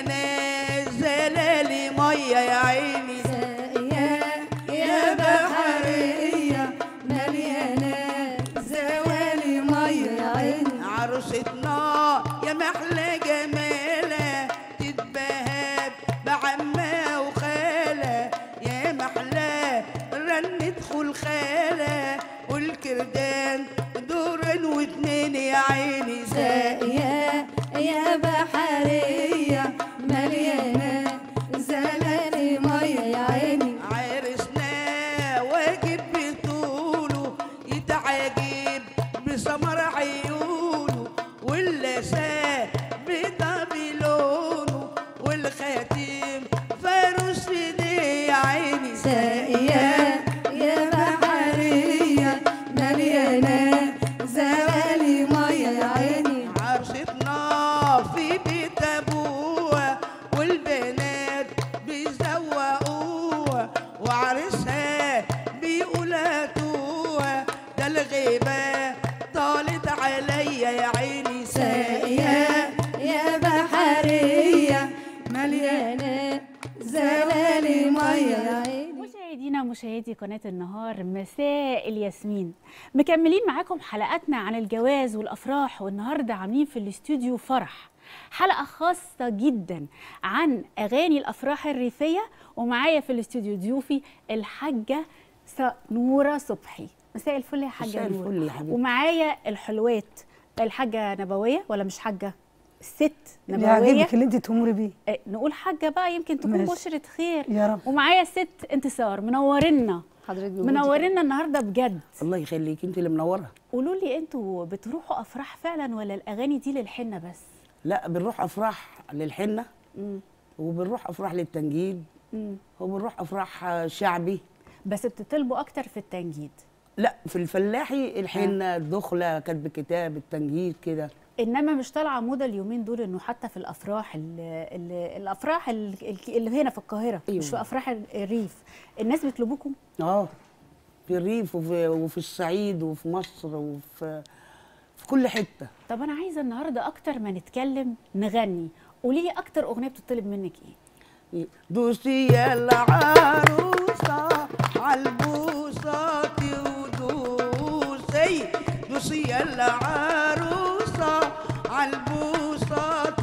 مليانة زلالي مية يا عيني ساقية يا بحرية مليانة زوالي مية يا عيني عروستنا يا محلى جمالة تتبهب بعمة وخالة يا محلى رنة خلخالة والكردان دورين واتنين يا عيني ساقية يا بحرية مليانة زلالي مية يا عيني عرسنا واجب بطوله يتعجب بسمر عيونه واللسان بيضة بلونه والخاتم فارس في ايديه يا عيني ساقية يا بحرية مليانة زوالي مية يا عيني عرستنا في بيت ابوها والبنات بيزوقوها وعرسها بيقول هاتوها ده الغيبة طالت عليا يا عيني ساقية يا بحرية مليانة زلالي مية يا عيني مشاهدينا مشاهدي قناة النهار مساء الياسمين مكملين معاكم حلقاتنا عن الجواز والأفراح والنهاردة عاملين في الاستوديو فرح حلقة خاصة جدا عن أغاني الأفراح الريفية ومعايا في الاستوديو ضيوفي الحاجة س- نورة صبحي مساء الفل يا حاجة مساء نورة الفل يا حبيبتي. ومعايا الحلوات الحاجة نبوية ولا مش حاجة الست اللي نبوية يعجبك اللي انت تأمري بيه آه، نقول حاجة بقى يمكن تكون ماشي. بشرة خير يا رب. ومعايا الست انتصار منورنا حضرتك بوجودك. منورنا النهارده بجد الله يخليك انت اللي منوره قولوا لي انتوا بتروحوا افراح فعلا ولا الاغاني دي للحنه بس لا بنروح افراح للحنه مم. وبنروح افراح للتنجيد مم. وبنروح افراح آه، شعبي بس بتطلبوا اكتر في التنجيد لا في الفلاحي الحنه الدخله كاتب كتاب التنجيد كده انما مش طالعه موضه اليومين دول انه حتى في الافراح ال ال الافراح ال- ال- اللي هنا في القاهره أيوة. مش في افراح ال- الريف الناس بيطلبوكم اه في الريف وفي, وفي الصعيد وفي مصر وفي في كل حته طب انا عايزه النهارده اكتر ما نتكلم نغني قولي لي اكتر اغنيه بتطلب منك ايه دوسي يا العروسة عالبوسات ودوسي دوسي يا العروسة عالبوسات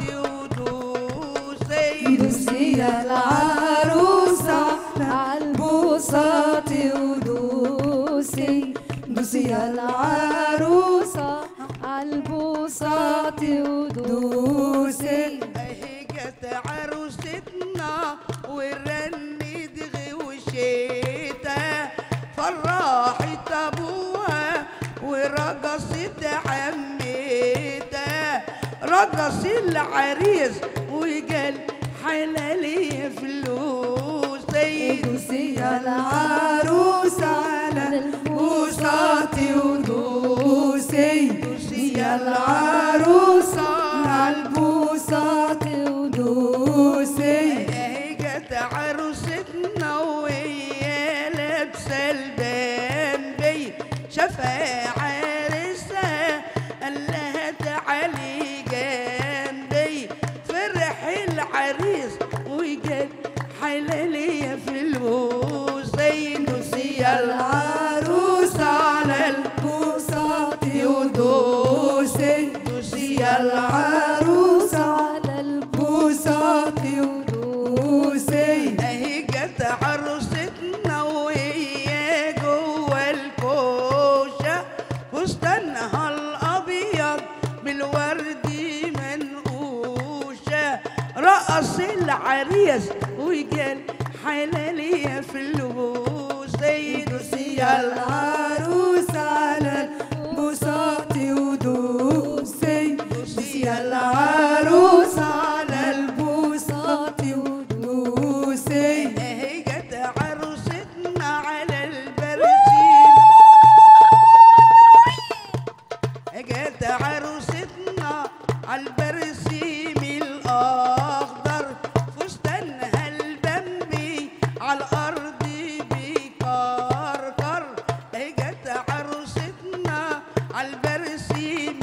ودوسي دوسي يا العروسة عالبوسات ودوسي دوسي يا العروسة عالبوسات ودوسي اهي جت عروستنا ورنت غوشيتها فرحت ابوها ورقصت عمتها رقص العريس وقال حلالي فلوسي دوسي يا العروسة على البوسات ودوسي دوسي يا العروسة على البوسات ودوسي اهي جت عروستنا وهي لابسه البامبي شافها عرسها قال لها تعالي جنبي فرح العريس وقال حلالي يا فلوسي دوسي يا العروسة على البوسات ودوسي دوسي يا العروسة على البوسات ودوسي اهي جت عروستنا وهي جوه الكوشه فستانها الابيض بالورد منقوشه رقص العريس وقال حلالي يا فلوسي دوسي يا العروسة على البوسات ودوسي دوسي يا العروسة على البوسات ودوسي اهي جت عروستنا على البرسيم جت عروستنا على البرسيم الاخضر فستانها البمبي على الارض بيكركر جت عروستنا على البرسيم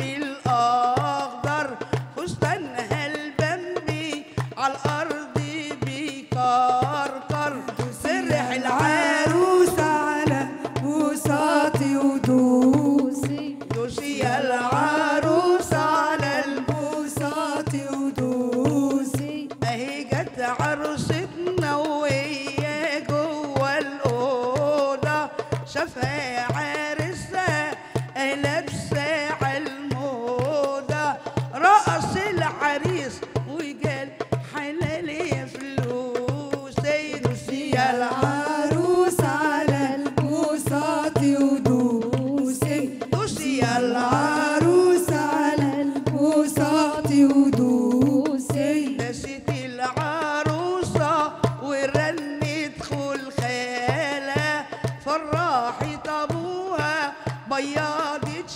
شافها عرسها لابسة الموضة رقص العريس وقال حلال يا فلوس يدوسي يا العروس على البساط ودوسي دوسي يا العروس على البساط ودوسي نسيت العروسة ورنت خل خالة فرحت أبوها بياضت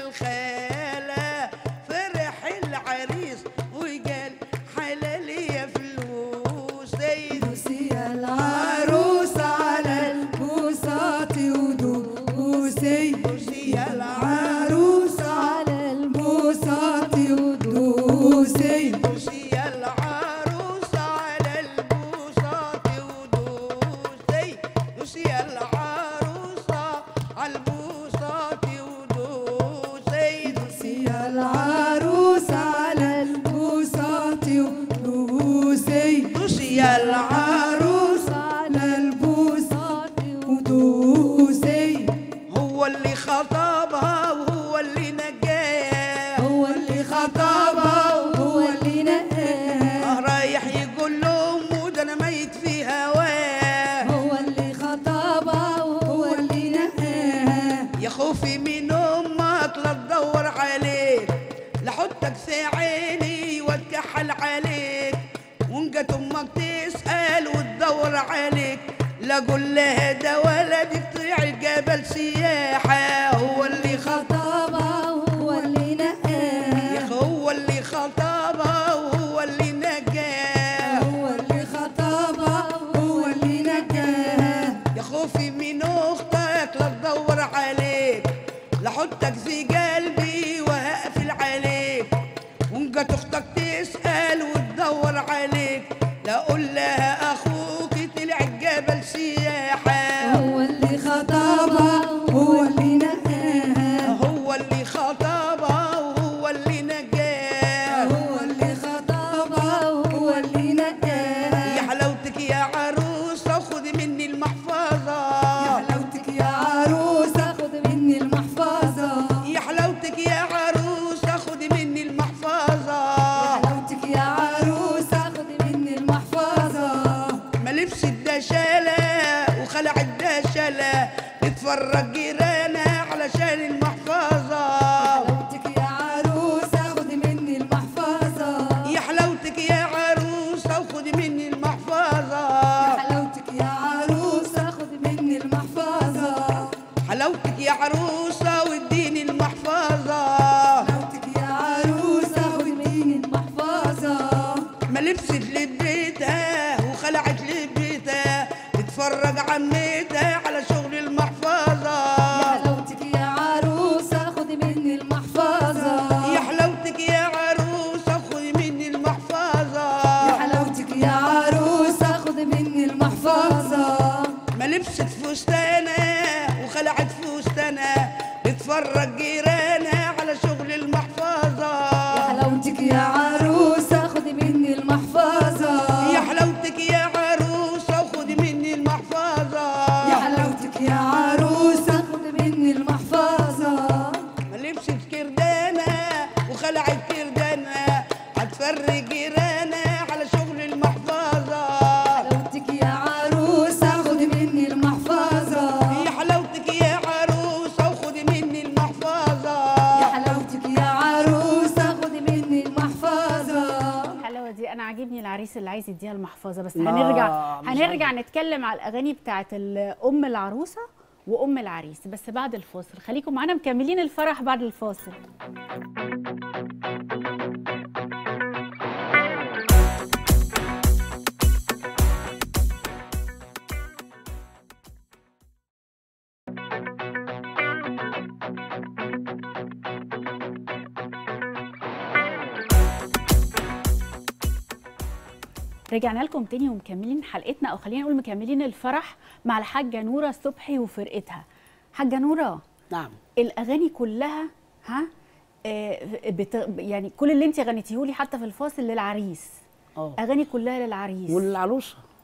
شلخالة فرح العريس وقال حلال يا فلوس دوسي العروس على البساط ودوسي دوسي يا العروس على البساط ودوسي دوسي يا العروس على البوساط ودوسي دوسي يا العروس على البوساط ودوسي دوسي العروس على البساط ودوسي دوسي يا العروس على البساط ودوسي هو اللي خطبها وهو اللي نجاها هو اللي خطبها وهو اللي نقاها رايح يقول لهم وده انا ميت في هواه هو اللي خطبها وهو اللي نقاها يا خوفي من امك لا تدور عليك لحطك في عيني واتكحل عليك وان جت امك تسال وتدور عليك لا اقول لها ده ولدك طلع الجبل سياحه هو اللي خطب خطبها وهو اللي يا نقاها أخي هو اللي خطبها وهو اللي نجاها هو اللي خطبها وهو اللي نقاها يا خوفي من اختك لا تدور عليك لحطك في قلبي وهقفل عليك وان جت اختك تسال وتدور عليك لا اقول لها اخوك طلع الجبل سياحه هو اللي خطبها وهو اللي نقاها هو اللي خطبها وهو اللي نجاها هو اللي خطبها وهو اللي يا نقاها حلاوتك يا عروسه خد مني المحفظه يا حلاوتك يا عروسة خد مني المحفظة يا حلاوتك يا عروسه خد مني المحفظه يا حلاوتك يا عروسة خد مني المحفظة ما لبس الدشالة وخلع الدشالة اتفرج جيرانها علشان المحفظة حلاوتك يا عروسة خد مني المحفظة يا حلاوتك يا عروسة وخد مني يا المحفظة حلاوتك يا عروسة خد مني المحفظة حلاوتك يا عروسة واديني المحفظة حلاوتك يا عروسة خد مني المحفظة ما لبست لبيتها وخلعت لبيتها تتفرج عمتها على شغل يا المحفظة حلاوتك يا عروسة خد مني المحفظة يا حلاوتك يا عروسة خد مني المحفظة يا حلاوتك يا عروسة خد مني المحفظة ما لبست فستانة وخلعت فستانة تتفرج جيرانها على شغل المحفظة يا حلاوتك يا عروسة خد مني المحفظة يا حلاوتك يا عروسة وخد مني المحفظة يا حلاوتك يا عروسة خد مني المحفظة ما لبست كردانة وخلعت كردانة هتفرج جيرانها على شغل المحفظة حلاوتك يا عروسة خد مني المحفظة يا حلاوتك يا عروسة وخد مني المحفظة يا حلاوتك يا عروسة خد مني المحفظة الحلاوه دي انا عاجبني العريس اللي عايز يديها المحفظه بس لا، هنرجع مش هنرجع نتكلم على الاغاني بتاعت ال- ام العروسه وام العريس بس بعد الفاصل خليكم معانا مكملين الفرح بعد الفاصل رجعنا لكم تاني ومكملين حلقتنا او خلينا نقول مكملين الفرح مع الحاجه نوره صبحي وفرقتها حاجه نوره نعم الاغاني كلها ها آه، بت... يعني كل اللي انت غنيتيه لي حتى في الفاصل للعريس اه اغاني كلها للعريس والعروسه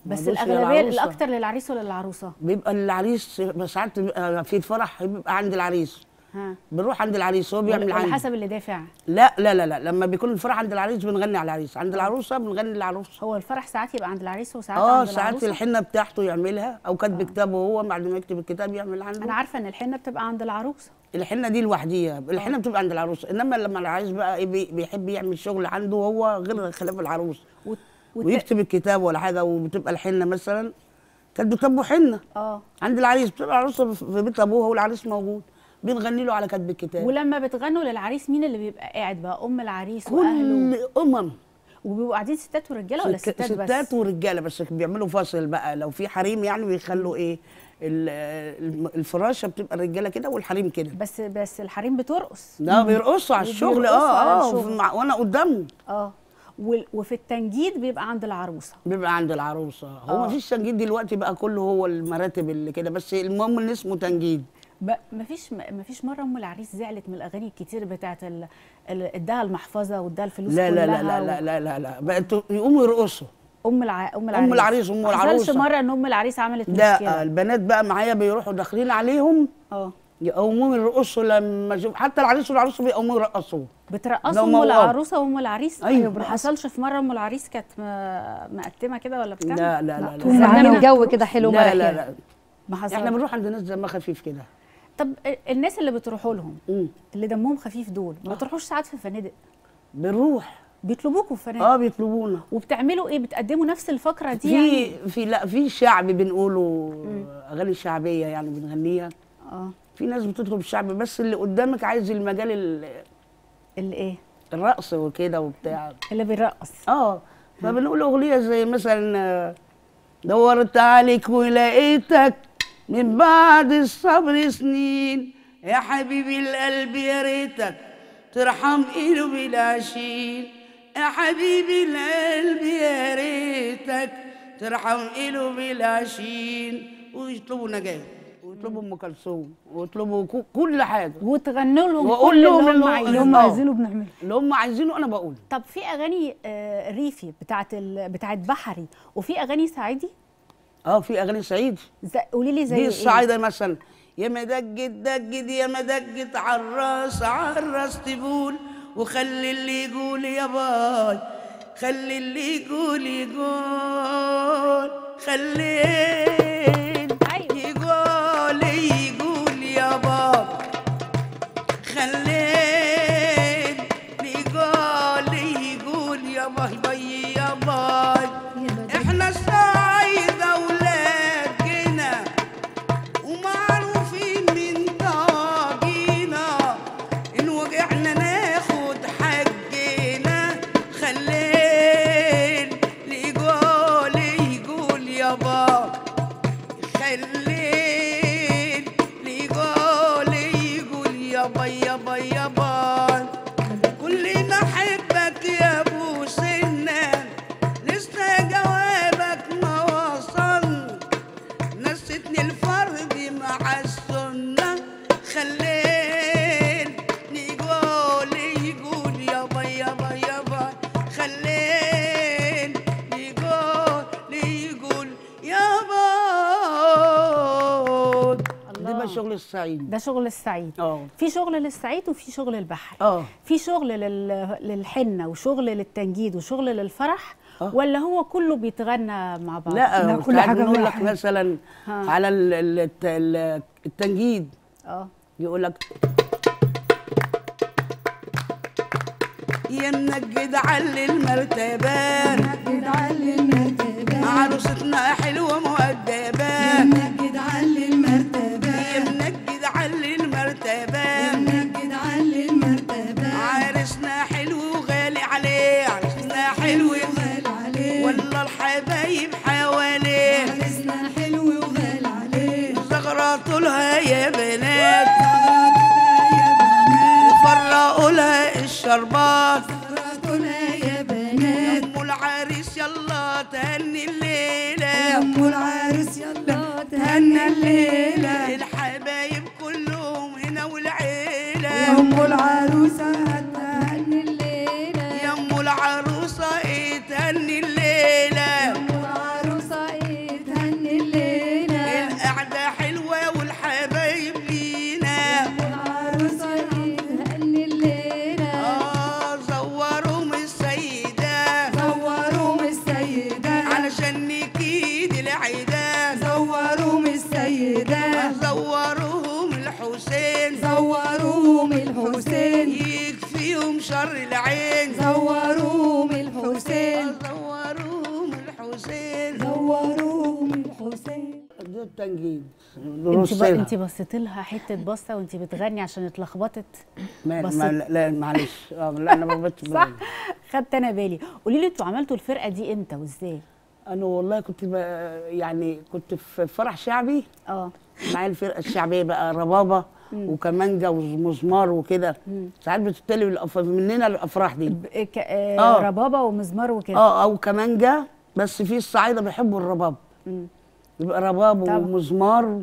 بس ملوش الاغلبيه للعروسة. الاكتر للعريس ولا للعروسه بيبقى العريس بس ساعات بيبقى في الفرح بيبقى عند العريس ها بنروح عند العريس هو بيعمل ولا عندي حسب اللي دافع لا لا لا لا لما بيكون الفرح عند العريس بنغني على العريس عند العروسه بنغني للعروسه هو الفرح ساعات يبقى عند العريس وساعات اه عند ساعات العروسه الحنه بتاعته يعملها او كاتب كتابه هو بعد ما يكتب الكتاب يعمل عنده انا عارفه ان الحنه بتبقى عند العروسه الحنه دي لوحديها الحنه بتبقى عند العروسه انما لما العريس بقى إيه بي- بيحب يعمل شغل عنده هو غير خلاف العروس وت... وت... ويكتب الكتاب ولا حاجه وبتبقى الحنه مثلا كانت بتطبوا حنه اه عند العريس بتبقى العروسه في بيت ابوها والعريس موجود بنغني له على كاتب الكتاب ولما بتغنوا للعريس مين اللي بيبقى قاعد بقى ام العريس واهله كل امم وبيبقوا قاعدين ستات ورجاله ولا ست- ستات بس ستات ورجاله بس بيعملوا فاصل بقى لو في حريم يعني بيخلوا ايه ال- الم- الفراشه بتبقى الرجاله كده والحريم كده بس بس الحريم بترقص لا بيرقصوا على الشغل وبيرقصوا اه على اه الشغل. وفي- مع- وانا قدامهم اه وال- وفي التنجيد بيبقى عند العروسه بيبقى عند العروسه هو آه. ما فيش تنجيد دلوقتي بقى كله هو المراتب اللي كده بس المهم اللي اسمه تنجيد ب- مفيش مفيش مره ام العريس زعلت من الاغاني الكتير بتاعت ال- ال- اداها المحفظه واداها الفلوس لا لا لا كلها لا لا و- لا لا لا بقى انتوا يقوموا يرقصوا ام الع... ام العريس العريس وأم ما حصلش العروسة. مره ان ام العريس عملت لا مشكله البنات بقى معايا بيروحوا داخلين عليهم اه يقوموا يرقصوا لما يشوف حتى العريس والعروسه بيقوموا يرقصوا بترقصوا لو ام موال. العروسه وام العريس أيوة. ما حصلش في مره ام العريس كانت م- مقتمه كده ولا بتاع لا لا لا طول لا ما زمان عامل جو كده حلو لا مرح لا يعني. لا ما حصلش احنا بنروح عند ناس دمها خفيف كده طب الناس اللي بتروحوا لهم مم. اللي دمهم خفيف دول ما بتروحوش ساعات في فنادق بنروح بيطلبوكوا في فنادق اه بيطلبونا وبتعملوا ايه بتقدموا نفس الفقره دي في يعني في لا في شعبي بنقوله اغاني شعبيه يعني بنغنيها اه في ناس بتطلب الشعبي بس اللي قدامك عايز المجال ال- اللي ايه الرقص وكده وبتاع اللي بيرقص اه فبنقول اغنيه زي مثلا آه، دورت عليك ولقيتك من بعد الصبر سنين يا حبيبي القلب يا ريتك ترحم ايده بالعشير يا حبيبي القلب يا ريتك ترحم ايده بالعشير ويطلبوا نجاة ويطلبوا ام كلثوم ويطلبوا كو- كل حاجه وتغنوا لهم وأقول كل لهم اللي هم اللي- عايزينه اللي هم آه. عايزينه بنعمله اللي هم عايزينه انا بقول طب في اغاني آه، ريفي بتاعت ال... بتاعت بحري وفي اغاني صعيدي اه في اغاني صعيدي زي... قولي لي زي دي ايه الصعايدة مثلا يا مدجت دجت يا مدجت عالراس عالراس تقول وخلي اللي يقول يا باي خلي اللي يقول يقول خلي أيوة. يقول يقول يا باي خليت يقول يقول يا باي باي يا باي احنا الصعايدة ولادنا ومعروفين من طاقينا ان وقعنا ناخد حقنا خليل يقول يقول يابا خليل يقول يقول يابا يابا يابا كلنا حبك يا ابو سنان لسه جوابك ما وصل نستني الفرد مع السنة خليل يقول يقول يابا يابا يابا خليل يقول يقول يابا دي بقى شغل الصعيد ده شغل الصعيد اه في شغل للصعيد وفي شغل البحري اه في شغل لل... للحنه وشغل للتنجيد وشغل للفرح آه. ولا هو كله بيتغنى مع بعض لا، لا كل كل حاجة حاجه بنقول لك واحد. مثلا ها. على ال- ال- الت- ال- التنجيد اه يقول لك يا منجد علي المرتبان نجد علي المرتبة عروستنا حلوة مؤدبة نجد علي يا المرتبة منجد علي المرتبان نجد علي المرتبة عرسنا حلو وغالي عليه عرسنا حلو وغال عليه والله الحبايب حواليه عرسنا حلو وغال عليه زغرطوا لها يا بنات يا وفرقوا لها الشربات بنات يا بنات ام العريس يلا تهني الليله أم العرس يلا تهنى الليلة الحبايب كلهم هنا والعيله يا أم العروسة هتهني الليلة يا ام العروسه ايه تهني الليله أم العروسة الوداع زوروهم الحسين زوروهم الحسين يكفيهم شر العين زوروهم الحسين زوروهم الحسين زوروهم الحسين ده التنجيد انت ب... انت بصيت لها حته بصه وانت بتغني عشان اتلخبطت ما بصيت. ما لا معلش اه لا انا ما ببتش صح خدت انا بالي قولي لي انتوا عملتوا الفرقه دي امتى وازاي انا والله كنت ب... يعني كنت في فرح شعبي اه معايا الفرقه الشعبيه بقى ربابه وكمانجا ومزمار وكده ساعات بتتلي الأف... مننا الافراح دي ب... ك... آه آه. ربابه ومزمار وكده اه او كمانجا بس في الصعايده بيحبوا الرباب مم. يبقى رباب طبعا. ومزمار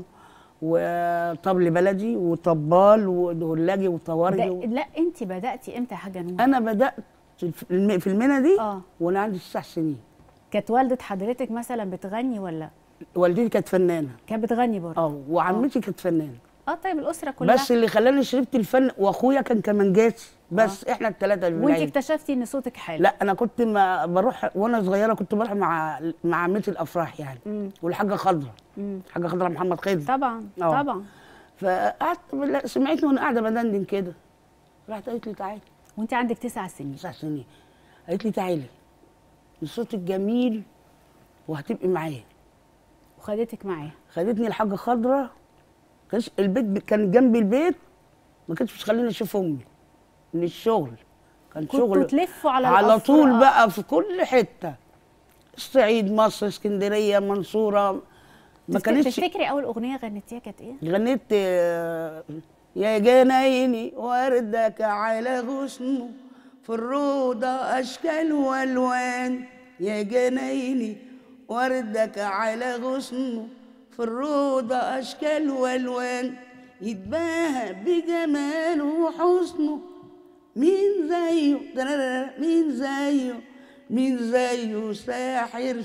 وطبل بلدي وطبال ودهلاجي وطوارجي ده... و... لا انت بداتي امتى يا حاجه نور انا بدات في الم- في المنى دي اه وانا عندي تسع سنين كانت والده حضرتك مثلا بتغني ولا والدتي كانت فنانه كانت بتغني برضه اه وعمتي كانت فنانه اه طيب الاسره كلها بس اللي خلاني شربت الفن واخويا كان كمانجاتي بس احنا الثلاثه اللي وانت بالعيلة. اكتشفتي ان صوتك حلو لا انا كنت ما بروح وانا صغيره كنت بروح مع مع عمتي الافراح يعني مم. والحاجه خضره مم. الحاجه خضره محمد خضر طبعا آه. طبعا فقعدت لا، سمعتني وانا قاعده بدندن كده راحت قالت لي تعالي وانت عندك تسع سنين تسع سنين قالت لي تعالي صوتك جميل وهتبقي معايا وخدتك معاها خدتني الحاجه خضره كانش البيت ب- كان جنب البيت ما كانتش بتخليني اشوف امي من الشغل كان كنتوا شغل تلفوا على على الأفراح. طول بقى في كل حته الصعيد مصر اسكندريه منصوره ما تفت- كانتش تفتكري اول اغنيه غنيتيها كانت ايه غنيت آه، يا جنايني وردك على غصنه في الروضة أشكال وألوان يا جنايني وردك على غصنه في الروضة أشكال وألوان يتباهى بجماله وحسنه مين زيه ترارا، مين زيه مين زيه ساحر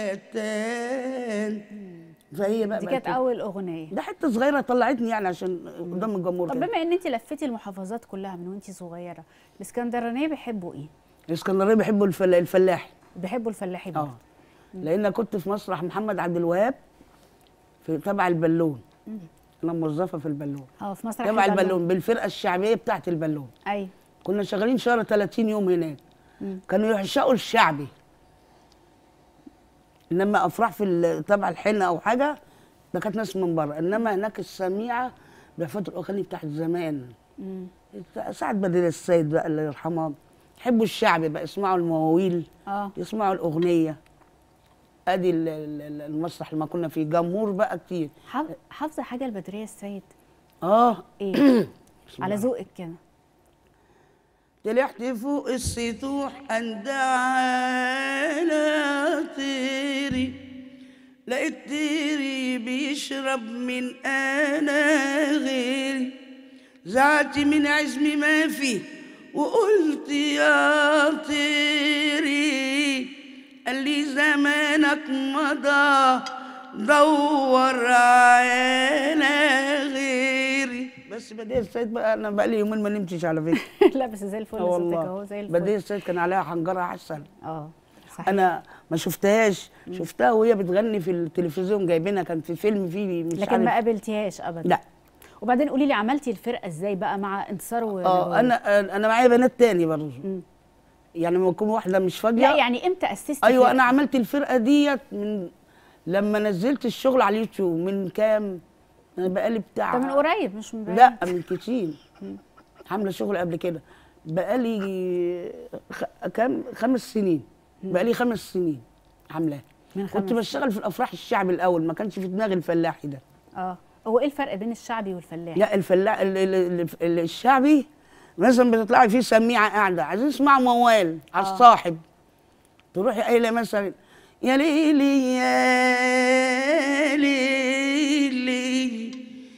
فتان فهي بقى دي بقت كانت كده. اول اغنيه ده حته صغيره طلعتني يعني عشان قدام الجمهور طب كده بما ان انت لفيتي المحافظات كلها من وانت صغيره الاسكندرانيه بيحبوا ايه الاسكندريه بيحبوا الفل... الفلاحي بيحبوا الفلاحين برضه. اه لان كنت في مسرح محمد عبد الوهاب في تبع البالون انا موظفه في البالون اه في مسرح تبع البالون بالفرقه الشعبيه بتاعت البالون ايوه كنا شغالين شهر 30 يوم هناك كانوا يعشقوا الشعبي انما افراح في ال- تبع الحنه او حاجه ده كانت ناس من بره انما هناك السميعه بيحفظوا الاغاني بتاعت زمان مم. سعد بدر السيد بقى الله يرحمه يحبوا الشعب بقى يسمعوا المواويل اه يسمعوا الاغنيه ادي ال- ال- ال- المسرح اللي ما كنا فيه جمهور بقى كتير حاف- حافظه حاجه البدريه السيد اه ايه على ذوقك كده طلعت فوق السطوح أندى على طيري لقيت طيري بيشرب من أنا غيري زعت من عزمي ما فيه وقلت يا طيري قال لي زمانك مضى دور على غيري بس بديع السيد بقى انا بقى لي يومين ما نمتش على فكره لا بس زي الفل اه صوتك والله اهو زي الفل بديع السيد كان عليها حنجره عسل اه صحيح انا ما شفتهاش شفتها وهي بتغني في التلفزيون جايبينها كان في فيلم فيه مش لكن ما عارف قابلتيهاش ابدا لا وبعدين قولي لي عملتي الفرقه ازاي بقى مع انتصار و اه انا انا معايا بنات تاني برضه يعني لما يكون واحده مش فاضيه لا يعني امتى اسستي ايوه فرقة؟ انا عملت الفرقه ديت من لما نزلت الشغل على اليوتيوب من كام انا بقالي بتاع ده من قريب مش من بعيد لا من كتير عامله شغل قبل كده بقالي خ... كام خمس سنين بقالي خمس سنين عاملاه من كنت خمس بشتغل في الافراح الشعبي الاول ما كانش في دماغي الفلاحي ده اه هو ايه الفرق بين الشعبي والفلاحي لا الفلاح ال- ال- ال- ال- الشعبي مثلا بتطلعي فيه سميعه قاعده عايزين تسمعوا موال على الصاحب تروحي قايله مثلا يا ليلي يا ليلي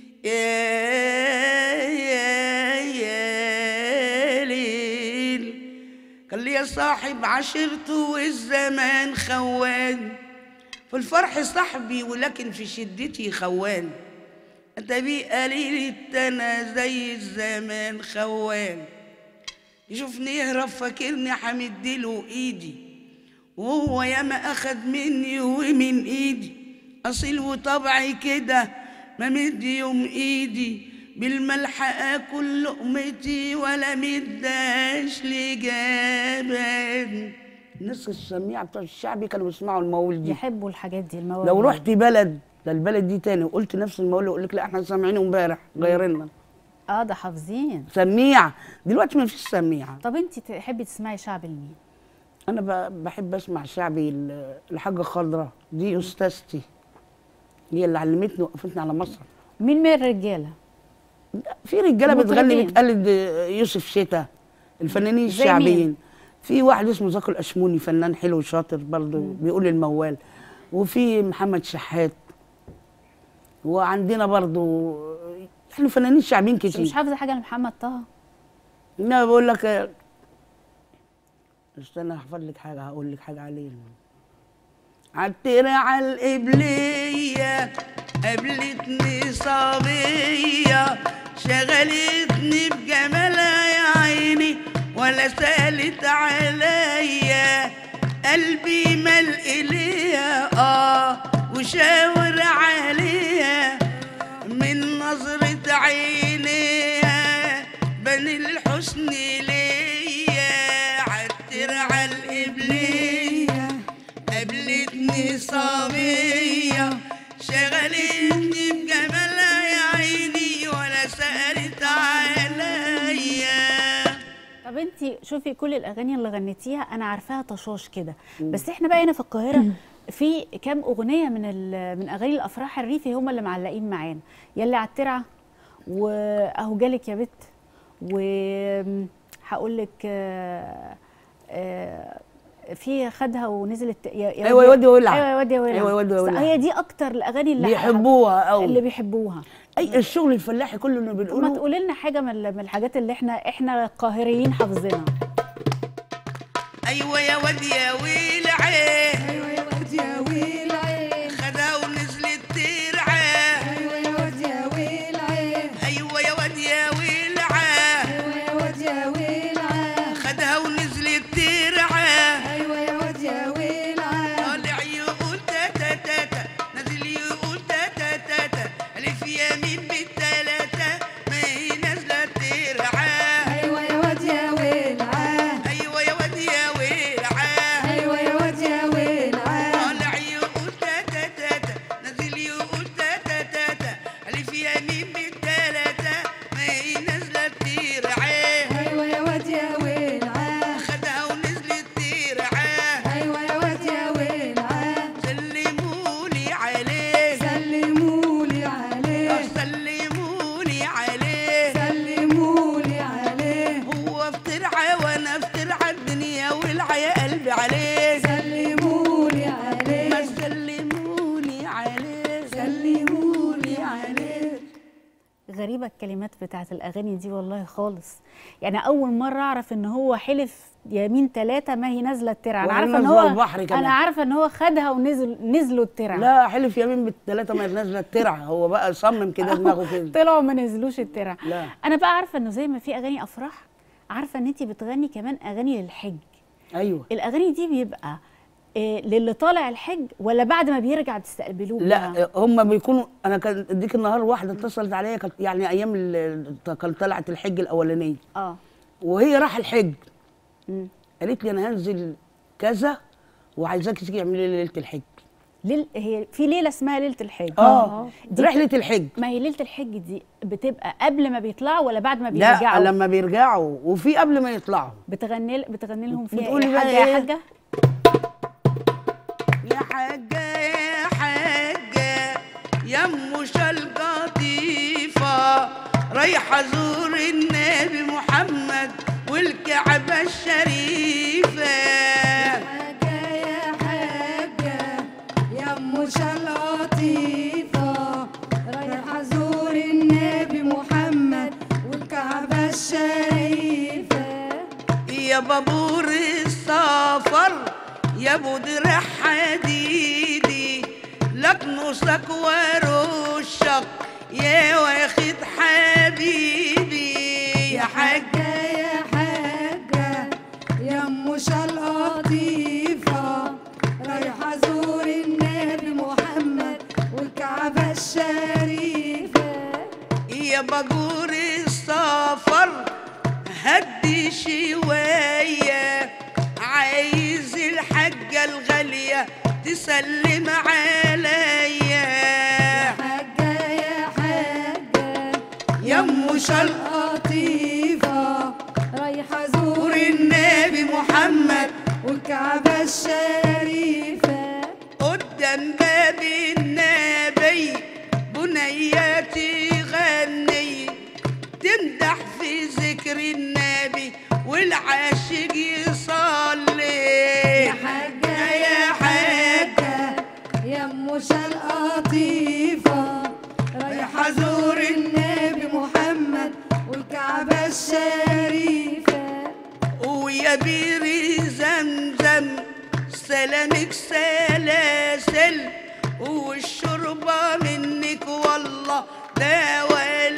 يا يا يا ليل قال لي يا صاحب عشرته والزمان خوان في الفرح صاحبي ولكن في شدتي خوان انت بيه قليل التنا زي الزمان خوان يشوفني يهرب فاكرني حمدله ايدي وهو ياما اخد مني ومن ايدي اصيل وطبعي كده ما مدي يوم ايدي بالملحقة كل لقمتي ولا مداش لجبن الناس السميعه بتوع الشعبي كانوا بيسمعوا الموال دي يحبوا الحاجات دي المواهب لو رحت بلد ده البلد دي تاني وقلت نفس الموال يقول لك لا احنا سامعينه امبارح غيرنا اه ده حافظين سميعه دلوقتي ما فيش سميعه طب انت تحبي تسمعي شعب لمين انا ب- بحب اسمع شعبي ال- الحاجه خضراء دي استاذتي هي اللي علمتني وقفتني على مصر مين من الرجاله في رجاله بتغني مطربين. بتقلد يوسف شتا الفنانين زي الشعبيين مين؟ في واحد اسمه زكي الاشموني فنان حلو وشاطر برضه بيقول الموال وفي محمد شحات وعندنا برضه يعني فنانين شعبيين مش, مش كتير حافظه حاجه لمحمد طه انا بقول لك آه، استنى هحفظ لك حاجه هقول لك حاجه عليه عالترعة القبلية قابلتني صبية شغلتني بجمالها يا عيني ولا سالت عليا قلبي مل إليها اه وشاور عليها من نظرة عينيها بني الحسن ليا عالترعة القبلية قابلتني صبية شغلتني بجمالها يا عيني ولا سألت عليا طب انت شوفي كل الاغاني اللي غنيتيها انا عارفاها طشاش كده بس احنا بقى هنا في القاهره في كام اغنيه من ال- من اغاني الافراح الريفي هم اللي معلقين معانا يلي على الترعه واهو جالك يا بت و هقول لك آه، آه، في خدها ونزلت يا يا أيوة يا واد يا ولع. ايوه يا واد يا ولع أيوة يا واد يا بس ولع. هي دي اكتر الاغاني اللي بيحبوها قوي اللي بيحبوها اي الشغل الفلاحي كله اللي طب ما بنقوله تقولي لنا حاجه من ال- من الحاجات اللي احنا احنا القاهريين حافظينها أيوة يا واد يا ويل عين ايوه يا واد يا ويل عين خدها ونزلت ترعى ايوه يا واد يا ويل عين أيوة يا واد يا ويل عين ايوه يا واد يا ويل عين خدها ونزلت ترعى ايوه يا واد يا ويل عين طالع يقول تاتا تاتا نازل يقول تاتا تاتا ألف يمين بالتلاتة ما هي نازلة ترعى ايوه يا واد يا ويل عين أيوة يا واد يا ويل عين ايوه يا واد يا ويل عين طالع يقول تاتا تاتا نازل يقول تاتا تاتا ألف يمين بالتلاتة ما هي نازلة ترعى ايوه يا واد يا ويل عين خدها ونزلت ترعى ايوه يا واد يا ويل عين سلمولي عليه سلمولي عليه سلموني عليه سلمولي عليه هو في ترعى وانا في ترعى الدنيا والعى يا قلبي عليه سلمولي ما عليه سلموني عليه سلمولي عليه غريبة الكلمات بتاعت الأغاني دي والله خالص يعني أول مرة أعرف إن هو حلف يمين ثلاثة ما هي نازلة الترعة أنا وبعدين عارفة إن نزلوا هو البحر كمان. أنا عارفة إن هو خدها ونزل نزلوا الترعة لا حلف يمين بالثلاثه ما نازله الترعه هو بقى صمم كده دماغه كده طلعوا ما نزلوش الترعة لا. أنا بقى عارفة إنه زي ما في أغاني أفراح عارفة إن أنت بتغني كمان أغاني للحج ايوه الأغاني دي بيبقى إيه للي طالع الحج ولا بعد ما بيرجع تستقبلوه بقى؟ لا هم بيكونوا انا كان اديك النهار واحده اتصلت عليا كانت يعني ايام ال- كانت طلعت الحج الاولانيه اه وهي راح الحج مم. قالت لي انا هنزل كذا وعايزاكي تيجي اعملي لي ليله الحج ليل هي في ليله اسمها ليله الحج اه دي رحله الحج ما هي ليله الحج دي بتبقى قبل ما بيطلعوا ولا بعد ما لا بيرجعوا لما بيرجعوا وفي قبل ما يطلعوا بتغني بتغني لهم فيها بتقولي ايه بقى حاجه يا إيه؟ حاجه يا حاجة يا حاجة يا ام القطيفة رايحة ازور النبي محمد والكعبة الشريفة حاجة يا حاجة يا ام لطيفة رايحة ازور النبي محمد والكعبة الشريفة يا بابور السفر يا ابو درع حديدي لك نصك ورشك يا واخد حبيبي يا حاج حاجة يا حاجة يا ام لطيفة رايحة ازور النبي محمد والكعبة الشريفة يا بجور السفر هدي شوية عايز الحاجة الغالية تسلم عليا حاجة يا حاجة يا ام شرق لطيفة رايحة نور زور النبي محمد والكعبة الشريفة قدام باب النبي بنياتي غني تمدح في ذكر النبي والعاشق يصلي يا حاجة يا حاجة يا ام لطيفة رايحة زور النبي محمد والكعبة الشريفة ويا بير زمزم سلامك سلاسل والشربة منك والله دواء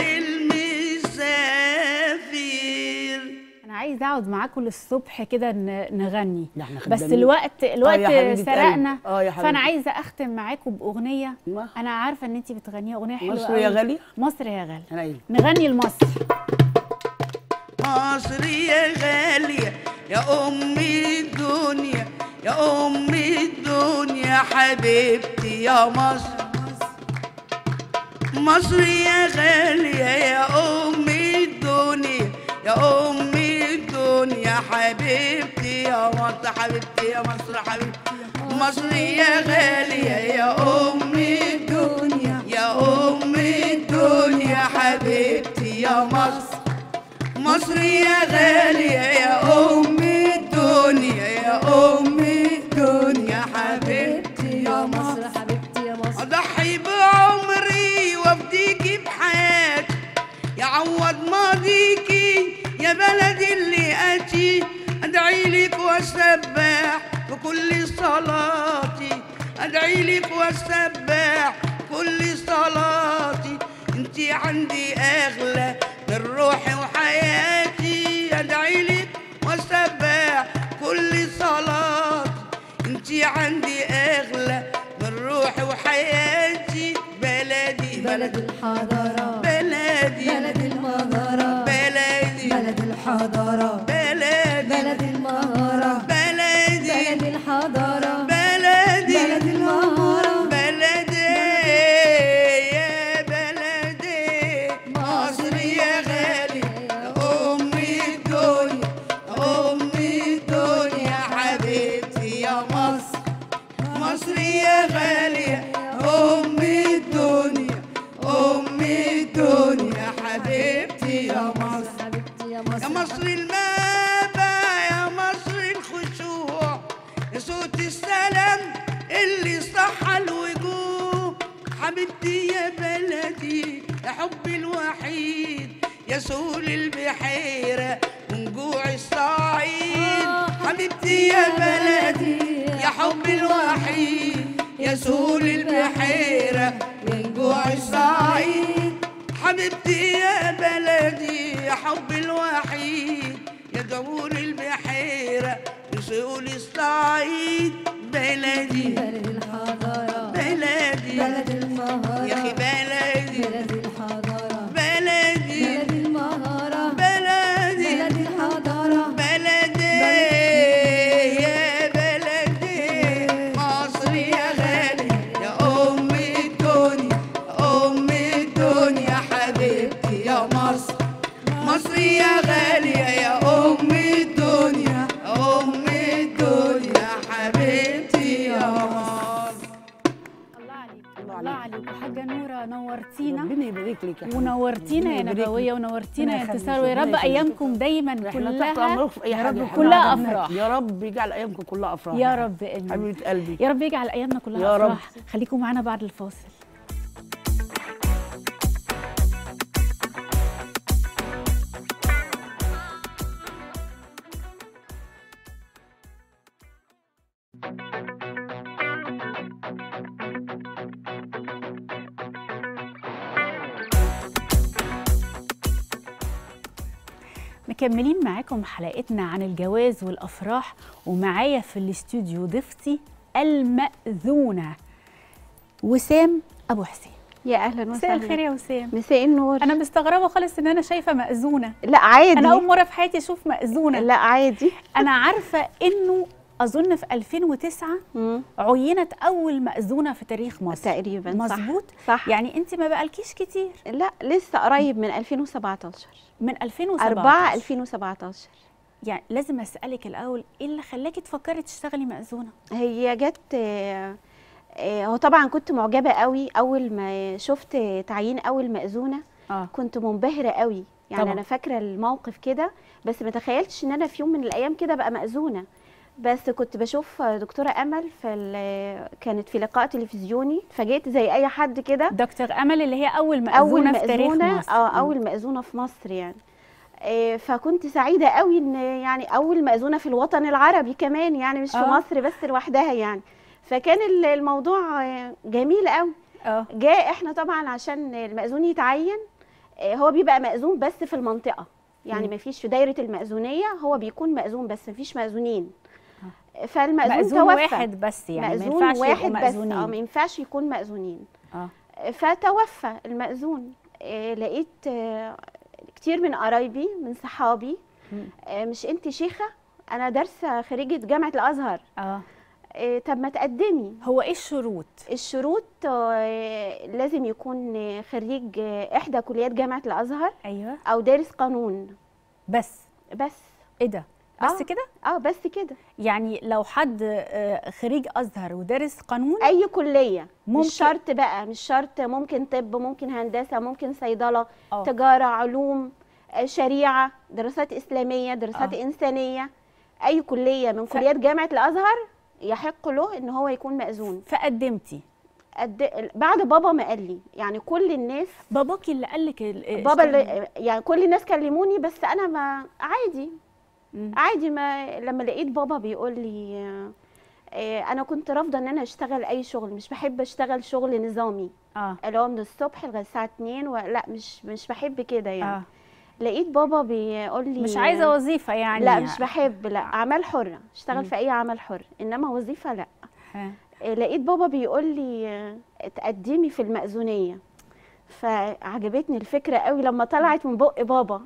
للمسافر انا عايزه اقعد معاكم للصبح كده ن- نغني ده احنا بس خدامين. الوقت الوقت يا حبيبة سرقنا قلبي. آه يا فانا حبيبتي. عايزه اختم معاكم باغنيه ما. انا عارفه ان انت بتغنيها اغنيه حلوه مصر يا قوي. غالية؟ مصر يا غاليه أنا إيه؟ نغني لمصر مصر يا غالية يا أم الدنيا يا أم الدنيا حبيبتي يا مصر مصر يا غالية يا أم الدنيا يا أم الدنيا حبيبتي يا مصر حبيبتي يا مصر حبيبتي مصر يا غالية يا أم الدنيا يا أم الدنيا حبيبتي يا مصر مصر يا غالية يا أم الدنيا يا أم الدنيا حبيبتي يا مصر حبيبتي يا مصر أضحي بعمري وأفديكي بحياتي يعوض ماضيكي يا بلدي اللي أتي أدعي لك وأسبح بكل صلاتي أدعي لك وأسبح كل صلاتي انتي عندي أغلى من روحي وحياتي أدعي لك وأسبح كل صلاتي انتي عندي أغلى من روحي وحياتي بلدي بلد الحضارة بلدي بلد المهارة بلدي بلد الحضارة بلدي بلد المهارة بلدي بلد الحضارة بلدي بلد المهارة بلدي يا بلدي مصر يا غالي يا أم الدنيا يا أم الدنيا حبيبتي يا مصر مصر يا غالية أم الدنيا أم الدنيا حبيبتي يا مصر حبيبتي يا يا مصر مصر المابة يا مصر الخشوع يا صوت السلام اللي صح الوجوه حبيبتي يا بلدي يا حبي الوحيد يا سول البحيرة ونجوع الصعيد حبيبتي يا بلدي يا حبي الوحيد يا سول البحيرة ونجوع الصعيد حبيبتي يا بلدي يا حبي الوحيد يا جمهور البحيرة يسؤول الصعيد بلدي بلد الحضارة بلدي بلد المهارة يا أخي بلدي بلد الحضارة بلدي بلد المهارة بلدي بلد الحضارة بلدي يا بلدي مصر يا غالي يا أم الدنيا أم الدنيا حبيبتي يا مصر مصر يا غالية يا أم الدنيا أم الدنيا حبيبتي يا مصر الله عليك الله عليك وحاجه نوره نورتينا ربنا يبارك لك يا حبيبتي. ونورتينا يا ربنا يبارك نبويه لك. ونورتينا يا ربنا انتصار يخليك، ويا رب ربنا يخليك. ايامكم دايما احنا تحت كلها امرك في اي يا حاجه رب يا كلها حبيبي. افراح يا رب يجعل ايامكم كلها افراح يا حبيبي. رب امين حبيبه قلبي يا رب يجعل ايامنا كلها يا رب. افراح خليكم معانا بعد الفاصل مكملين معاكم حلقتنا عن الجواز والافراح ومعايا في الاستوديو ضيفتي المأذونة وسام ابو حسين يا اهلا مساء الخير وسهلا يا وسام مساء النور انا مستغربه خالص ان انا شايفه مأذونه لا عادي انا اول مره في حياتي اشوف مأذونه لا عادي انا عارفه انه اظن في 2009 مم. عينت اول مأذونه في تاريخ مصر تقريبا صح. مظبوط صح يعني انت ما بقالكيش كتير لا لسه قريب من 2017 من 2017 4 2017 يعني لازم اسالك الاول ايه اللي خلاكي تفكري تشتغلي مأذونه هي جت آه، آه، هو طبعا كنت معجبه قوي اول ما شفت تعيين اول مأذونه اه كنت منبهره قوي يعني طبعاً. انا فاكره الموقف كده بس ما تخيلتش ان انا في يوم من الايام كده بقى مأذونه بس كنت بشوف دكتوره امل في ال- كانت في لقاء تلفزيوني فجيت زي اي حد كده دكتور امل اللي هي اول اول مأذونه في تاريخ مأذونه مصر اه مم. اول مأذونه في مصر يعني آه، فكنت سعيده قوي ان يعني اول مأذونه في الوطن العربي كمان يعني مش في آه. مصر بس لوحدها يعني فكان ال- الموضوع آه، جميل قوي اه جاء احنا طبعا عشان المأذون يتعين آه، هو بيبقى مأذون بس في المنطقه يعني مم. ما فيش في دايره المأذونيه هو بيكون مأذون بس ما فيش مأذونين فالمأذون مأذون توفى واحد بس يعني ما مأذون ينفعش يبقوا واحد بس اه مأذونين ما ينفعش يكون مأذونين اه فتوفى المأذون آه، لقيت آه، كتير من قرايبي من صحابي مم. آه، مش انت شيخة انا دارسة خريجة جامعة الازهر اه آه، طب ما تقدمي هو ايه الشروط الشروط آه، لازم يكون آه، خريج آه، احدى كليات جامعة الازهر ايوه او دارس قانون بس بس ايه ده بس آه. كده اه بس كده يعني لو حد آه، خريج ازهر ودارس قانون اي كلية ممكن- مش شرط بقى مش شرط ممكن طب ممكن هندسة ممكن صيدلة اه تجارة علوم آه، شريعة دراسات إسلامية دراسات آه. إنسانية أي كلية من ف- كليات جامعة الأزهر يحق له إن هو يكون مأذون فقدمتي قد... بعد بابا ما قال لي يعني كل الناس باباكي اللي قال لك ال- بابا اشتغلي. اللي يعني كل الناس كلموني بس أنا ما عادي مم. عادي ما لما لقيت بابا بيقول لي آه، آه، أنا كنت رافضة إن أنا أشتغل أي شغل مش بحب أشتغل شغل نظامي اه اللي هو من الصبح لغاية الساعة 2 و... لا مش مش بحب كده يعني اه لقيت بابا بيقول لي مش عايزه وظيفه يعني لا مش بحب لا اعمال حره مم. اشتغل في اي عمل حر انما وظيفه لا ها. إيه، لقيت بابا بيقول لي آه، تقدمي في المأذونيه فعجبتني الفكره قوي لما طلعت من بق بابا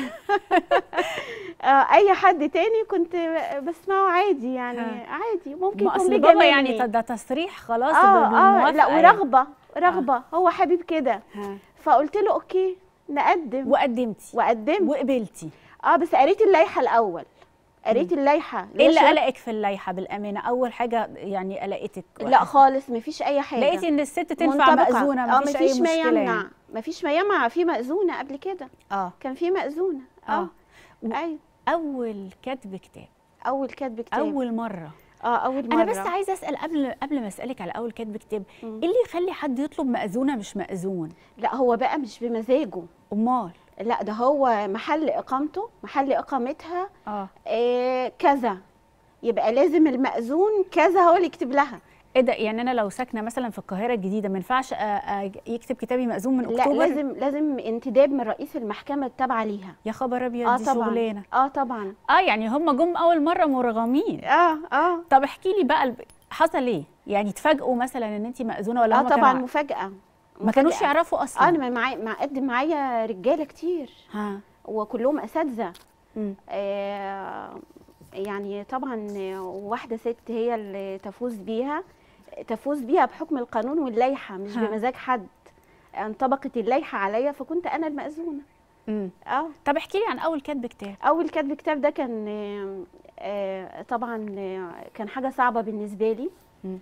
آه، اي حد تاني كنت بسمعه عادي يعني ها. عادي ممكن ما يكون اصل بابا بيجاملني. يعني ده تصريح خلاص اه اه بالموافقة لا يعني. ورغبه رغبه هو حبيب كده ها. فقلت له اوكي نقدم وقدمتي وقدمت وقبلتي اه بس قريت اللائحه الاول قريت اللائحه ايه اللي ليش- قلقك في اللائحه بالامانه اول حاجه يعني قلقتك لا خالص مفيش اي حاجه لقيتي ان الست تنفع منطبقة. مأذونه اه مفيش مفيش اي ما مشكله يمنع يعني. مفيش ما يمنع في مأذونه قبل كده اه كان في مأذونه اه اه و- ايوه اول كتب كتاب اول كاتب كتاب اول مره اه اول مره انا بس عايزه اسال قبل قبل ما اسالك على اول كتب كتاب مم. ايه اللي يخلي حد يطلب مأذونه مش مأذون لا هو بقى مش بمزاجه امال لا ده هو محل اقامته محل اقامتها اه آه كذا يبقى لازم المأذون كذا هو اللي يكتب لها ايه ده يعني انا لو ساكنه مثلا في القاهره الجديده ما ينفعش آه، آه، يكتب كتابي مأذون من لا اكتوبر لازم لازم انتداب من رئيس المحكمه التابعه ليها يا خبر ابيض اه دي طبعا شغلانه اه طبعا اه يعني هم جم اول مره مرغمين اه اه طب احكي لي بقى الب- حصل ايه يعني اتفاجئوا مثلا ان انت مأذونه ولا اه هم طبعا كانوا مفاجاه ما كانوش مفاجأة. يعرفوا اه اصلا انا معايا مع قدم معايا رجاله كتير ها وكلهم اساتذه مم. آه يعني طبعا واحده ست هي اللي تفوز بيها تفوز بيها بحكم القانون واللائحه مش ها. بمزاج حد انطبقت اللائحه عليا فكنت انا المأذونه مم. اه طب احكي لي عن اول كتب كتاب اول كتب كتاب ده كان آه، آه طبعا آه، كان حاجه صعبه بالنسبه لي مم.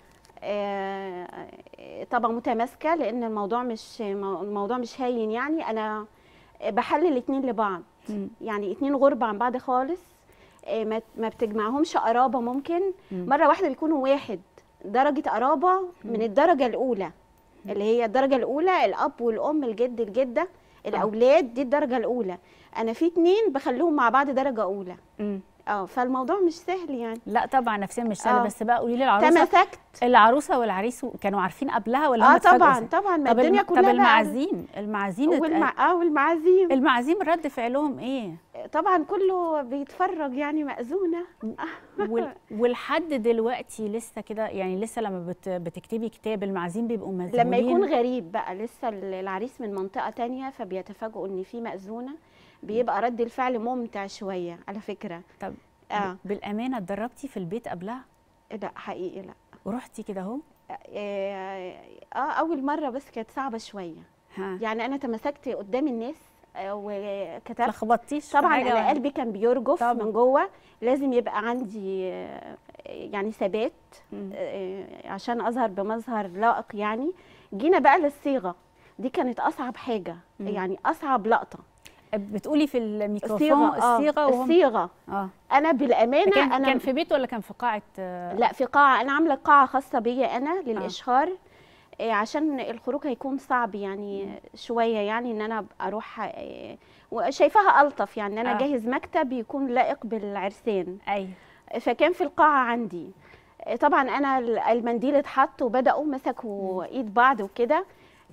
آه، آه، طبعا متماسكه لان الموضوع مش الموضوع مش هين يعني انا بحلل الاتنين لبعض مم. يعني اتنين غرب عن بعض خالص آه، ما ما بتجمعهمش قرابه ممكن مم. مره واحده بيكونوا واحد درجه قرابه من الدرجه الاولى اللي هي الدرجه الاولى الاب والام الجد الجده الاولاد دي الدرجه الاولى انا في اتنين بخليهم مع بعض درجه اولى مم. اه فالموضوع مش سهل يعني لا طبعا نفسيا مش سهل آه. بس بقى قولي لي العروسه تمسكت العروسه والعريس كانوا عارفين قبلها ولا هم اه اتفاجئوا طبعا ساعة؟ طبعا ما طب الدنيا الم... كلها طب بقى المعازيم المعازيم ات- والمع... اه والمعازيم المعازيم رد فعلهم ايه طبعا كله بيتفرج يعني مأذونة وال- ولحد دلوقتي لسه كده يعني لسه لما بت بتكتبي كتاب المعازيم بيبقوا مذهولين لما يكون غريب بقى لسه العريس من منطقة تانية فبيتفاجئوا ان في مأذونة بيبقى رد الفعل ممتع شوية على فكرة طب اه بالامانه اتدربتي في البيت قبلها لا حقيقي لا ورحتي كده اهو اه آه، اول مرة بس كانت صعبة شوية ها يعني انا تمسكت قدام الناس آه، وكتبت لخبطتيش في طبعا حاجة انا ولا- قلبي كان بيرجف طبعاً. من جوه لازم يبقى عندي آه، يعني ثبات مم. آه، عشان اظهر بمظهر لائق يعني جينا بقى للصيغه دي كانت اصعب حاجه مم. يعني اصعب لقطه بتقولي في الميكروفون الصيغه آه، الصيغه وهم الصيغه اه انا بالامانه كان انا كان في بيت ولا كان في قاعه آه، لا في قاعه انا عامله قاعه خاصه بيا انا للاشهار آه، عشان الخروج هيكون صعب يعني شويه يعني ان انا أبقى اروح آه، وشايفاها الطف يعني ان انا آه. اجهز مكتب يكون لائق بالعرسان ايوه فكان في القاعة عندي طبعا انا ال- المنديل اتحط وبداوا مسكوا ايد بعض وكده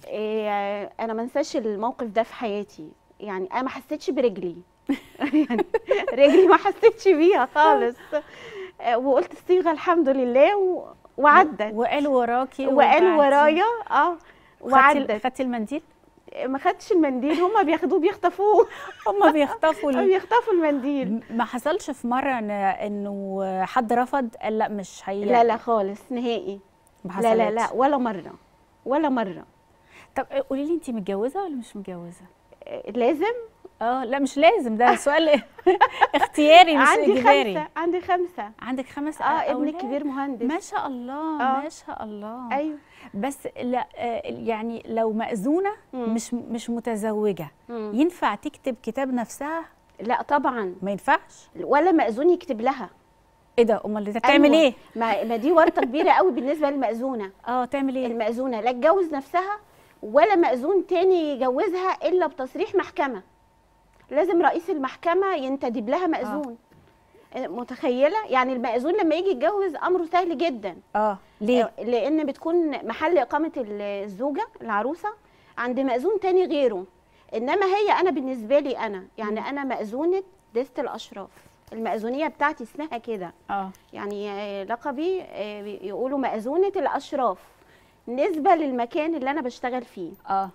إيه، انا ما انساش الموقف ده في حياتي يعني انا ما حسيتش برجلي يعني رجلي ما حسيتش بيها خالص آه، وقلت الصيغه الحمد لله و- وعدت وقالوا وراكي وقالوا وبعتي. ورايا اه خدتي وعدت خدتي المنديل ما خدتش المنديل هما بياخدوه بيخطفوه هم بيخطفوا ال- بيخطفوا المنديل ما حصلش في مره إن- انه حد رفض قال لا مش هي لا لا خالص نهائي ما لا لا لا حصلتش. ولا مره ولا مره طب قولي لي انت متجوزه ولا مش متجوزه آه، لازم اه لا مش لازم ده سؤال اختياري مش عندي اجباري خمسة عندي خمسة عندك خمس اه ابني أولاد؟ الكبير مهندس ما شاء الله آه. ما شاء الله ايوه بس لا آه، يعني لو مأذونة مم. مش مش متزوجة مم. ينفع تكتب كتاب نفسها لا طبعا ما ينفعش ولا مأذون يكتب لها ايه ده امال انت بتعمل أيوة. ايه ما, ما دي ورطة كبيرة قوي بالنسبة للمأذونة اه تعمل ايه المأذونة لا تجوز نفسها ولا مأذون تاني يجوزها إلا بتصريح محكمة لازم رئيس المحكمة ينتدب لها مأذون آه. متخيلة يعني المأذون لما يجي يتجوز أمره سهل جدا اه ليه لان بتكون محل اقامه الزوجه العروسه عند مأذون تاني غيره انما هي انا بالنسبه لي انا يعني انا مأذونه دست الاشراف المأذونيه بتاعتي اسمها كده اه يعني آه، لقبي آه، يقولوا مأذونه الاشراف نسبه للمكان اللي انا بشتغل فيه اه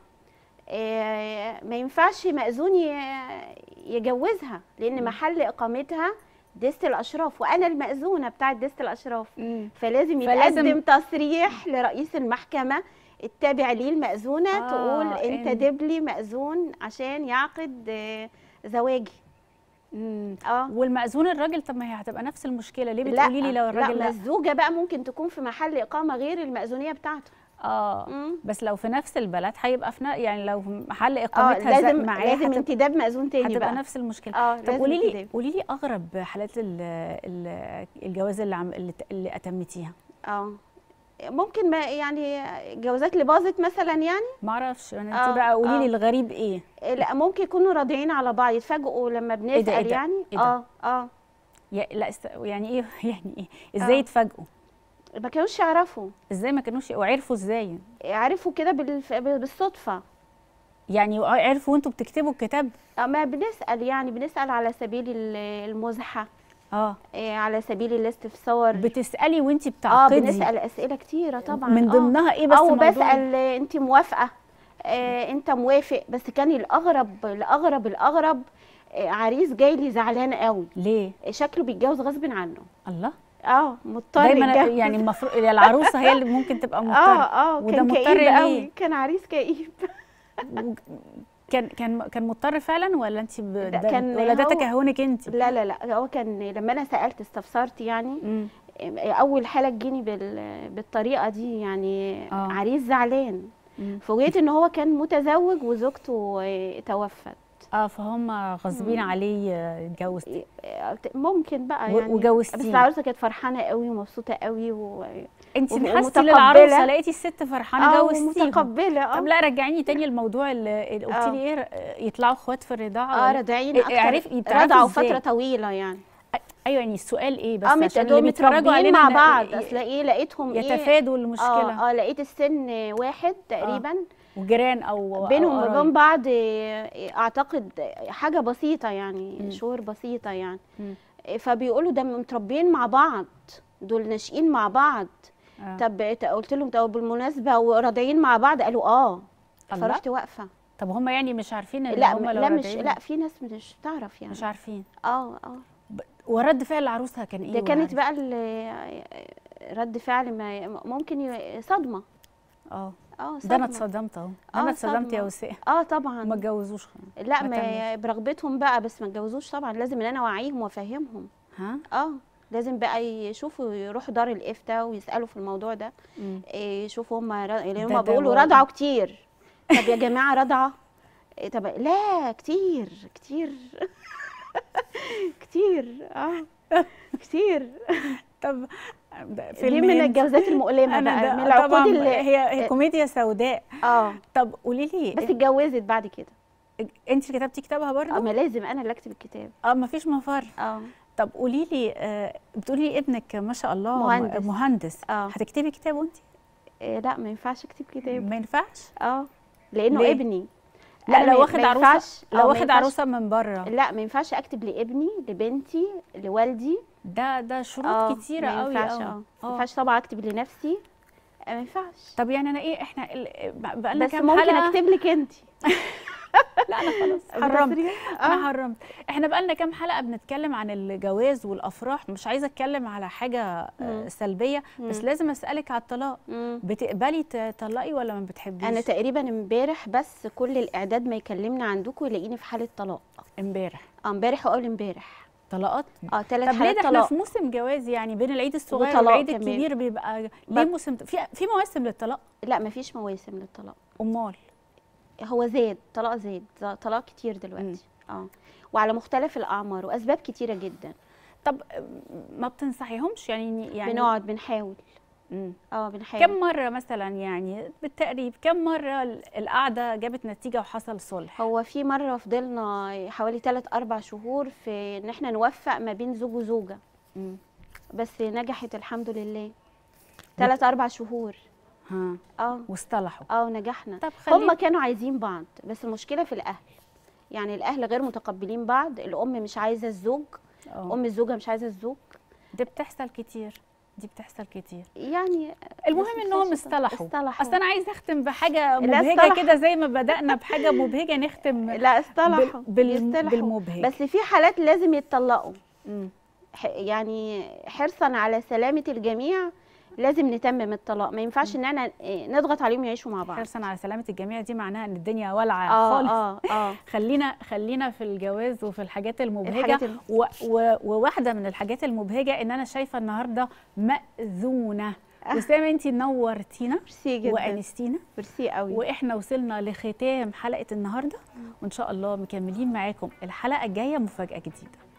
آه، ما ينفعش مأذون ي- يجوزها لان محل اقامتها دست الاشراف وانا المأذونه بتاعت دست الاشراف فلازم فلازم- يتقدم تصريح لرئيس المحكمة التابع ليه المأذونة آه، تقول انت إن- دب لي مأذون عشان يعقد آه، زواجي مم. اه والمأذون الراجل طب ما هي هتبقى نفس المشكله ليه لا بتقولي لي لو الراجل لا ما لا, الزوجة بقى ممكن تكون في محل إقامة غير المأذونية بتاعته اه مم. بس لو في نفس البلد هيبقى في ن- يعني لو في محل اه اقامتها زي- لازم معاه لازم هتبقى- انتداب مأذون تاني هتبقى بقى نفس المشكله اه طب لازم قولي لي انتداب. قولي لي اغرب حالات ال ال الجواز اللي عم اللي, اللي اتمتيها اه ممكن ما يعني جوازات اللي باظت مثلا يعني ما اعرفش انا آه، انت بقى قولي لي آه. الغريب ايه آه، لا ممكن يكونوا راضيين على بعض يتفاجئوا لما بنسأل إيه ده؟ يعني إيه ده؟ اه اه يا لا است... يعني ايه يعني ايه ازاي آه. يتفاجئوا ما كانوش يعرفوا ازاي ما كانوش وعرفوا ازاي عرفوا كده بالف- بالصدفة يعني عرفوا وانتوا بتكتبوا الكتاب آه، ما بنسأل يعني بنسأل على سبيل ال- المزحة اه آه، على سبيل الاستفسار بتسالي وانتي اه بتعقدي بنسأل أسئلة كتيرة طبعا من آه. ضمنها ايه بس او موضوع- بسأل آه، انت موافقة آه انت موافق بس كان الأغرب الأغرب الأغرب آه، عريس جاي لي زعلان قوي ليه آه، شكله بيتجوز غصب عنه الله اه مضطر دايما يتجوز. يعني المفروض العروسه هي اللي ممكن تبقى اه مضطره اه وده كان مضطر كئيب ليه؟ قوي كان عريس كئيب كان كان كان مضطر فعلا ولا انت ب... لا، ده- كان ولا ده هو- تكهنك انت لا لا لا هو كان لما انا سالت استفسرت يعني مم. اول حاله تجيني بال- بالطريقه دي يعني آه. عريس زعلان مم. فوجئت ان هو كان متزوج وزوجته آه، توفت اه فهم غاصبين عليه آه، يتجوز آه، ممكن بقى و- يعني وجوزتيه. بس العروسه كانت فرحانه قوي ومبسوطه قوي و... انت وم- نحستي ومتقبلة. للعروسه لقيتي الست فرحانه اه جوزتيهم متقبله طب اه لا رجعيني تاني الموضوع اللي اللي قلتي آه. لي ايه ر- يطلعوا اخوات في الرضاعه اه ولا- رضعين إيه، اكتر عرف- يتعرفوا رضعوا إزاي؟ فتره طويله يعني ايوه يعني السؤال ايه بس اه مت- عشان اللي دول بيتفرجوا متربيين علينا مع إن- بعض اصل ايه لقيتهم ايه يتفادوا المشكله اه اه لقيت السن واحد تقريبا وجيران او بينهم أو وبين قرايب. بعض آه، اعتقد حاجه بسيطه يعني شهور بسيطه يعني مم. فبيقولوا ده متربيين مع بعض دول ناشئين مع بعض آه. طب قلت لهم طب بالمناسبه وراضعين مع بعض قالوا اه الله. فرحت واقفه طب هم يعني مش عارفين ان لا هم لو لا مش راجعين- لا في ناس مش تعرف يعني مش عارفين اه اه ب- ورد فعل العروسه كان ايه ده وهي كانت عارفة؟ بقى ال- رد فعل ما ممكن ي- صدمه اه اه ده انا صدمة. اتصدمت اهو آه، انا اتصدمت يا صدمة. وسام اه ما طبعا اتجوزوش لا ما ما برغبتهم بقى بس ما اتجوزوش طبعا لازم ان انا اوعيهم وافهمهم ها اه لازم بقى يشوفوا يروحوا دار الافتاء ويسالوا في الموضوع ده مم. إيه، يشوفوا هم لان ده- هم ده بيقولوا واضح. رضعوا كتير طب يا جماعه رضعه إيه، طب لا كتير كتير كتير اه كتير طب دي فيلمين. من الجوازات المؤلمه انا بقى ده من العقود طبعا اللي هي هي كوميديا سوداء اه طب قولي لي بس اتجوزت بعد كده انت اللي كتبتي كتابها اه برضه ما لازم انا اللي اكتب الكتاب اه ما فيش مفر اه طب قولي لي آه بتقولي لي ابنك ما شاء الله م- مهندس. مهندس آه. هتكتبي كتاب وانت إيه لا ما ينفعش اكتب كتاب ما ينفعش اه لانه ليه؟ ابني لا أنا لو ما- واخد ما عروسه ينفعش- آه، لو ما واخد ينفعش- عروسه من بره لا ما ينفعش اكتب لابني لبنتي لوالدي ده ده شروط اه كتيره ما قوي ينفعش قوي. اه ما ينفعش طبعا اكتب لنفسي آه، ما ينفعش طب يعني انا ايه احنا ال- بقى لنا بس كام ممكن حلقه اكتب لك انت لا انا خلاص حرمت بتصريح؟ انا حرمت احنا بقى لنا كام حلقه بنتكلم عن الجواز والافراح مش عايزه اتكلم على حاجه آه، مم. سلبيه بس مم. لازم اسالك على الطلاق مم. بتقبلي تطلقي ولا ما بتحبيش انا تقريبا امبارح بس كل الاعداد ما يكلمنا عندكم يلاقيني في حاله طلاق امبارح اه امبارح واول امبارح طلاقات اه ثلاث طب ليه حالات ده احنا طلاق في موسم جواز يعني بين العيد الصغير وطلاق والعيد كمان. الكبير بيبقى ليه بس- موسم في في مواسم للطلاق لا ما فيش مواسم للطلاق امال هو زاد طلاق زاد ز- طلاق كتير دلوقتي اه وعلى مختلف الاعمار واسباب كتيره جدا طب ما بتنصحيهمش يعني يعني بنقعد بنحاول مم. اه بنحاول كم مرة مثلا يعني بالتقريب كم مرة القعدة جابت نتيجة وحصل صلح؟ هو في مرة فضلنا حوالي 3 أربع شهور في إن إحنا نوفق ما بين زوج وزوجة مم. بس نجحت الحمد لله 3 أربع شهور ها اه واصطلحوا اه ونجحنا طب هم خلينا كانوا عايزين بعض بس المشكلة في الأهل يعني الأهل غير متقبلين بعض الأم مش عايزة الزوج أه. أم الزوجة مش عايزة الزوج دي بتحصل كتير دي بتحصل كتير يعني المهم بس انهم بتحصل- اصطلحوا اصطلحوا اصل انا عايزه اختم بحاجه لا، مبهجه اصطلحوا. كده زي ما بدانا بحاجه مبهجه نختم لا اصطلحوا بال- بيصطلحوا. بالمبهج. بس في حالات لازم يتطلقوا مم. ح- يعني حرصا على سلامة الجميع لازم نتمم الطلاق ما ينفعش ان انا إيه، نضغط عليهم يعيشوا مع بعض حرصا على سلامه الجميع دي معناها ان الدنيا والعه اه خالص اه اه خلينا خلينا في الجواز وفي الحاجات المبهجه الحاجات الم- و و وواحده من الحاجات المبهجه ان انا شايفه النهارده مأذونه وسام انت نورتينا ميرسي جدا وانستينا ميرسي قوي واحنا وصلنا لختام حلقه النهارده وان شاء الله مكملين معاكم الحلقه الجايه مفاجاه جديده